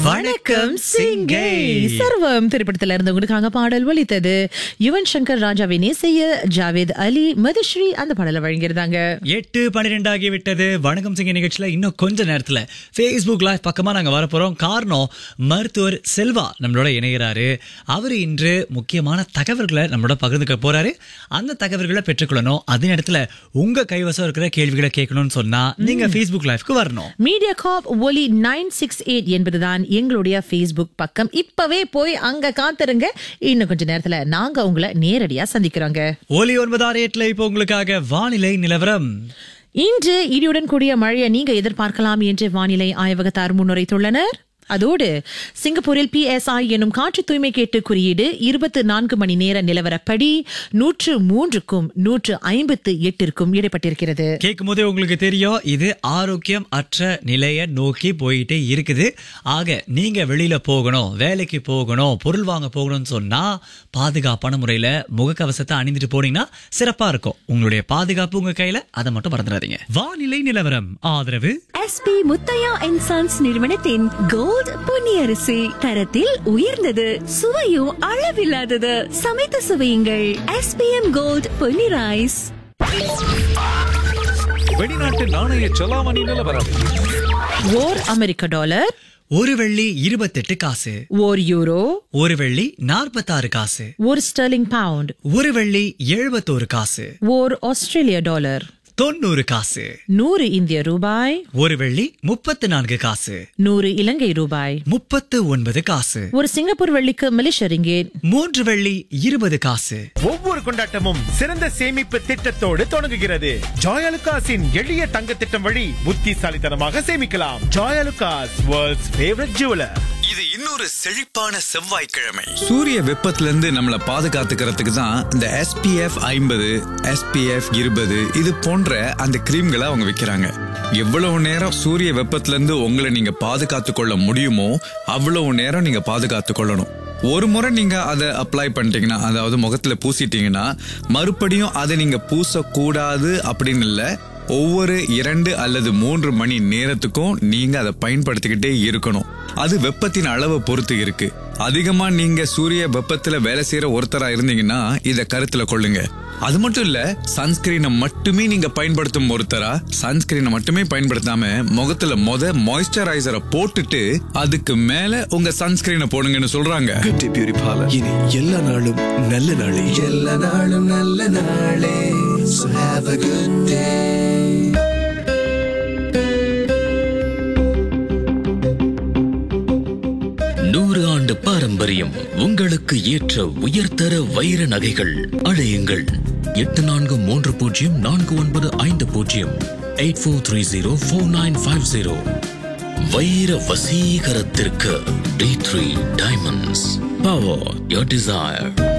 வணக்கம் சிங்கை சர்வம் திரைப்படத்துல இருந்து உங்களுக்காக பாடல் ஒலித்தது யுவன் சங்கர் ராஜாவின் இசைய ஜாவேத் அலி மதுஸ்ரீ அந்த பாடலை வழங்கியிருந்தாங்க எட்டு பன்னிரெண்டு ஆகி விட்டது வணக்கம் சிங்க நிகழ்ச்சியில இன்னும் கொஞ்ச நேரத்துல Facebook லைவ் பக்கமா நாங்க வரப்போறோம் காரணம் மருத்துவர் செல்வா நம்மளோட இணைகிறாரு அவர் இன்று முக்கியமான தகவல்களை நம்மளோட பகிர்ந்துக்க போறாரு அந்த தகவல்களை பெற்றுக்கொள்ளணும் அதே நேரத்துல உங்க கைவசம் இருக்கிற கேள்விகளை கேட்கணும்னு சொன்னா நீங்க Facebook லைவ்க்கு வரணும் மீடியா காப் ஒலி நைன் சிக்ஸ் எயிட் என்பதுதான் எங்களுடைய ஃபேஸ்புக் பக்கம் இப்பவே போய் அங்க காத்திருங்க இன்னும் கொஞ்ச நேரத்துல நாங்க உங்களை நேரடியா சந்திக்கிறோங்க ஒலி ஒன்பதாறு எட்டுல இப்போ உங்களுக்காக வானிலை நிலவரம் இன்று இடியுடன் கூடிய மழையை நீங்க எதிர்பார்க்கலாம் என்று வானிலை ஆய்வகத்தார் முன்னுரைத்துள்ளனர் அதோடு சிங்கப்பூரில் பிஎஸ்ஐ எனும் காற்று தூய்மை கேட்டு குறியீடு இருபத்து நான்கு மணி நேர நிலவரப்படி நூற்று மூன்றுக்கும் நூற்று ஐம்பத்து எட்டிற்கும் இடைப்பட்டிருக்கிறது கேட்கும் போதே உங்களுக்கு தெரியும் இது ஆரோக்கியம் அற்ற நிலையை நோக்கி போயிட்டே இருக்குது ஆக நீங்க வெளியில போகணும் வேலைக்கு போகணும் பொருள் வாங்க போகணும்னு சொன்னா பாதுகாப்பான முறையில முகக்கவசத்தை அணிந்துட்டு போனீங்கன்னா சிறப்பா இருக்கும் உங்களுடைய பாதுகாப்பு உங்க கையில அதை மட்டும் மறந்துடாதீங்க வானிலை நிலவரம் ஆதரவு எஸ்பி முத்தையா அண்ட் சன்ஸ் நிறுவனத்தின் கோல்ட் பொன்னியரிசி தரத்தில் உயர்ந்தது சுவையும் அளவில்லாதது சமைத்து சுவையுங்கள் எஸ்பிஎம் கோல்ட் பொன்னி ரைஸ் வெளிநாட்டு நாணய செலாவணி நிலவரம் ஓர் அமெரிக்க டாலர் ஒரு வெள்ளி இருபத்தெட்டு காசு ஓர் யூரோ ஒரு வெள்ளி நாற்பத்தாறு காசு ஒரு ஸ்டெர்லிங் பவுண்ட் ஒரு வெள்ளி எழுபத்தோரு காசு ஓர் ஆஸ்திரேலிய டாலர் தொண்ணூறு காசு நூறு இந்திய ரூபாய் ஒரு வெள்ளி முப்பத்து நான்கு காசு நூறு இலங்கை ரூபாய் முப்பத்து ஒன்பது காசு ஒரு சிங்கப்பூர் வெள்ளிக்கு மலேசிய ரிங்கேட் மூன்று வெள்ளி இருபது காசு ஒவ்வொரு கொண்டாட்டமும் சிறந்த சேமிப்பு திட்டத்தோடு தொடங்குகிறது ஜாயலுகாஸின் எளிய தங்க திட்டம் வழி புத்திசாலித்தனமாக சேமிக்கலாம் ஜாயலுகாஸ் வேர்ல்ட்ஸ் ஃபேவரட் ஜுவலர் இது இன்னொரு செழிப்பான செவ்வாய்க்கிழமை சூரிய வெப்பத்துல இருந்து நம்மளை பாதுகாத்துக்கிறதுக்கு தான் இந்த எஸ்பிஎஃப் ஐம்பது எஸ்பிஎஃப் இருபது இது போன்ற அந்த கிரீம்களை அவங்க விற்கிறாங்க எவ்வளவு நேரம் சூரிய வெப்பத்துல இருந்து உங்களை நீங்க பாதுகாத்து கொள்ள முடியுமோ அவ்வளவு நேரம் நீங்க பாதுகாத்து கொள்ளணும் ஒரு முறை நீங்க அதை அப்ளை பண்ணிட்டீங்கன்னா அதாவது முகத்துல பூசிட்டீங்கன்னா மறுபடியும் அதை நீங்க பூசக்கூடாது அப்படின்னு இல்லை ஒவ்வொரு இரண்டு அல்லது மூன்று மணி நேரத்துக்கும் நீங்க அதை பயன்படுத்திக்கிட்டே இருக்கணும் அது வெப்பத்தின் அளவை பொறுத்து இருக்கு அதிகமா நீங்க சூரிய வெப்பத்துல வேலை செய்யற ஒருத்தரா இருந்தீங்கன்னா இத கருத்துல கொள்ளுங்க அது மட்டும் இல்ல சன்ஸ்கிரீனை மட்டுமே நீங்க பயன்படுத்தும் ஒருத்தரா சன்ஸ்கிரீனை மட்டுமே பயன்படுத்தாம முகத்துல மொத மாய்ஸ்சரைசரை போட்டுட்டு அதுக்கு மேல உங்க சன்ஸ்கிரீனை போடுங்கன்னு சொல்றாங்க கட்டி பியூரிஃபாலர் இனி எல்லா நாளும் நல்ல நாளே எல்லா நாளும் நல்ல நாளே So have a good day நூறு ஆண்டு பாரம்பரியம் உங்களுக்கு ஏற்ற உயர்தர வைர நகைகள் அழையுங்கள் எட்டு நான்கு மூன்று பூஜ்ஜியம் நான்கு ஒன்பது ஐந்து பூஜ்ஜியம் eight four three zero four nine five zero வைர வசீகரத்திற்கு T three diamonds power your desire